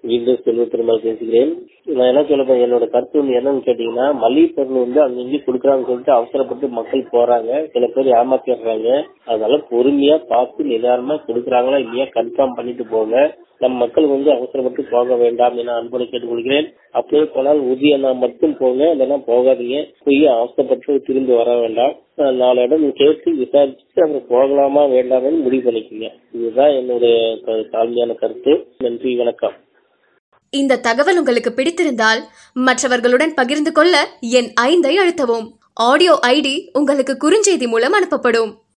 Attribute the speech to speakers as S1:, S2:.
S1: மீண்டும் செல்வ பெருமாள் பேசுகிறேன் நான் என்ன சொல்ல போறேன் என்னோட கருத்து வந்து என்னன்னு கேட்டீங்கன்னா மளிகை பொருள் வந்து அங்க இங்கே கொடுக்குறாங்கன்னு சொல்லிட்டு அவசரப்பட்டு மக்கள் போறாங்க சில பேர் ஏமாத்திடுறாங்க அதனால பொறுமையா பார்த்து நிதானமா கொடுக்குறாங்களா இல்லையா கன்ஃபார்ம் பண்ணிட்டு போங்க நம் மக்கள் வந்து அவசரப்பட்டு போக வேண்டாம் என அன்போடு கேட்டுக்கொள்கிறேன் அப்படியே போனால் உதயனா மட்டும் போங்க இல்லைன்னா போகாதீங்க போய் அவசரப்பட்டு திரும்பி வர வேண்டாம் அஹ் நாலு இடம் கேட்டு விசாரிச்சுட்டு அப்புறம் போகலாமா வேண்டாம்னு முடிவு பண்ணிக்கோங்க இதுதான் என்னுடைய க- தாழ்மையான கருத்து நன்றி வணக்கம்
S2: இந்த தகவல் உங்களுக்கு பிடித்திருந்தால் மற்றவர்களுடன் பகிர்ந்து கொள்ள என் ஐந்தை அழுத்தவும் ஆடியோ ஐடி உங்களுக்கு குறுஞ்செய்தி மூலம் அனுப்பப்படும்